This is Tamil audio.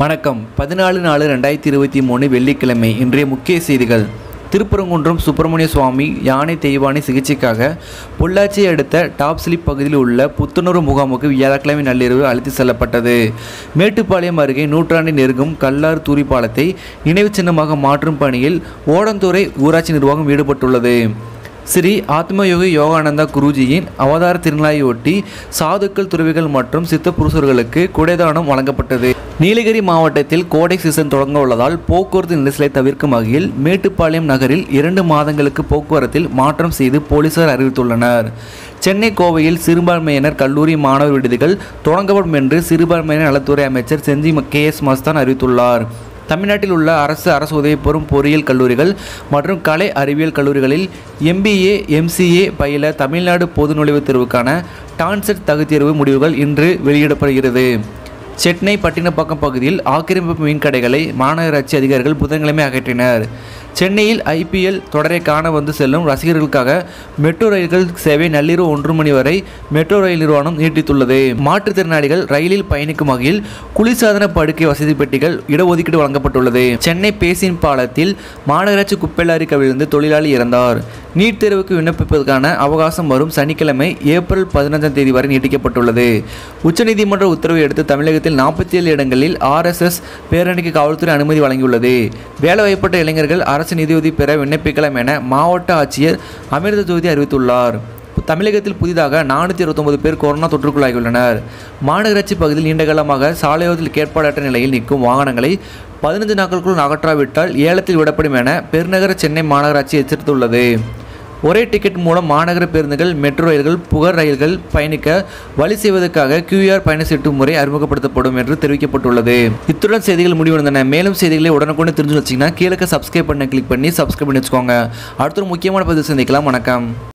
வணக்கம் பதினாலு நாலு ரெண்டாயிரத்தி இருபத்தி மூணு வெள்ளிக்கிழமை இன்றைய முக்கிய செய்திகள் திருப்பரங்குன்றம் சுப்பிரமணிய சுவாமி யானை தெய்வானை சிகிச்சைக்காக பொள்ளாச்சியை அடுத்த டாப் ஸ்லிப் பகுதியில் உள்ள புத்துணர்வு முகாமுக்கு வியாழக்கிழமை நள்ளிரவு அழைத்து செல்லப்பட்டது மேட்டுப்பாளையம் அருகே நூற்றாண்டை நெருங்கும் கல்லார் தூரி பாலத்தை நினைவுச் சின்னமாக மாற்றும் பணியில் ஓடந்துறை ஊராட்சி நிர்வாகம் ஈடுபட்டுள்ளது ஸ்ரீ ஆத்மயோகி யோகானந்தா குருஜியின் அவதார திருநாளையொட்டி சாதுக்கள் துறவிகள் மற்றும் சித்த புருஷர்களுக்கு குடைதானம் வழங்கப்பட்டது நீலகிரி மாவட்டத்தில் கோடை சீசன் தொடங்க உள்ளதால் போக்குவரத்து நெரிசலை தவிர்க்கும் வகையில் மேட்டுப்பாளையம் நகரில் இரண்டு மாதங்களுக்கு போக்குவரத்தில் மாற்றம் செய்து போலீசார் அறிவித்துள்ளனர் சென்னை கோவையில் சிறுபான்மையினர் கல்லூரி மாணவர் விடுதிகள் தொடங்கப்படும் என்று சிறுபான்மையினர் நலத்துறை அமைச்சர் செஞ்சி கே எஸ் மஸ்தான் அறிவித்துள்ளார் தமிழ்நாட்டில் உள்ள அரசு அரசு உதவி பெறும் பொறியியல் கல்லூரிகள் மற்றும் கலை அறிவியல் கல்லூரிகளில் எம்பிஏ எம்சிஏ பயில தமிழ்நாடு பொது நுழைவுத் தேர்வுக்கான டான்செட் தகுதித்தேர்வு முடிவுகள் இன்று வெளியிடப்படுகிறது சென்னை பட்டினப்பாக்கம் பகுதியில் ஆக்கிரமிப்பு மீன் கடைகளை மாநகராட்சி அதிகாரிகள் புதன்கிழமை அகற்றினர் சென்னையில் ஐபிஎல் தொடரை காண வந்து செல்லும் ரசிகர்களுக்காக மெட்ரோ ரயில்கள் சேவை நள்ளிரவு ஒன்று மணி வரை மெட்ரோ ரயில் நிறுவனம் நீட்டித்துள்ளது மாற்றுத்திறனாளிகள் ரயிலில் பயணிக்கும் வகையில் குளிர்சாதன படுக்கை வசதி பெட்டிகள் இடஒதுக்கீடு வழங்கப்பட்டுள்ளது சென்னை பேசின் பாலத்தில் மாநகராட்சி குப்பைலாரி கவிழ்ந்து தொழிலாளி இறந்தார் நீட் தேர்வுக்கு விண்ணப்பிப்பதற்கான அவகாசம் வரும் சனிக்கிழமை ஏப்ரல் பதினஞ்சாம் தேதி வரை நீட்டிக்கப்பட்டுள்ளது உச்சநீதிமன்ற உத்தரவை அடுத்து தமிழகத்தில் நாற்பத்தி ஏழு இடங்களில் ஆர்எஸ்எஸ் பேரணிக்கு காவல்துறை அனுமதி வழங்கியுள்ளது வேலைவாய்ப்பட்ட இளைஞர்கள் அரசு நிதியுதவி பெற விண்ணப்பிக்கலாம் என மாவட்ட ஆட்சியர் அமிர்த ஜோதி அறிவித்துள்ளார் தமிழகத்தில் புதிதாக நானூற்றி இருபத்தொன்பது பேர் கொரோனா தொற்றுக்குள்ளாகியுள்ளனர் மாநகராட்சி பகுதியில் நீண்டகாலமாக சாலையோரத்தில் கேட்பாடற்ற நிலையில் நிற்கும் வாகனங்களை பதினைந்து நாட்களுக்குள் அகற்றாவிட்டால் ஏலத்தில் விடப்படும் என பெருநகர சென்னை மாநகராட்சி எச்சரித்துள்ளது ஒரே டிக்கெட் மூலம் மாநகர பேருந்துகள் மெட்ரோ ரயில்கள் புகர் ரயில்கள் பயணிக்க வழி செய்வதற்காக கியூஆர் பயண சீட்டு முறை அறிமுகப்படுத்தப்படும் என்று தெரிவிக்கப்பட்டுள்ளது இத்துடன் செய்திகள் முடிவடைந்தன மேலும் செய்திகளை உடனுக்குடன் தெரிஞ்சு வச்சிங்கன்னா கீழே சப்ஸ்கிரைப் பண்ண கிளிக் பண்ணி சப்ஸ்கிரைப் பண்ணி வச்சுக்கோங்க அடுத்த ஒரு முக்கியமான பதிவு சந்திக்கலாம் வணக்கம்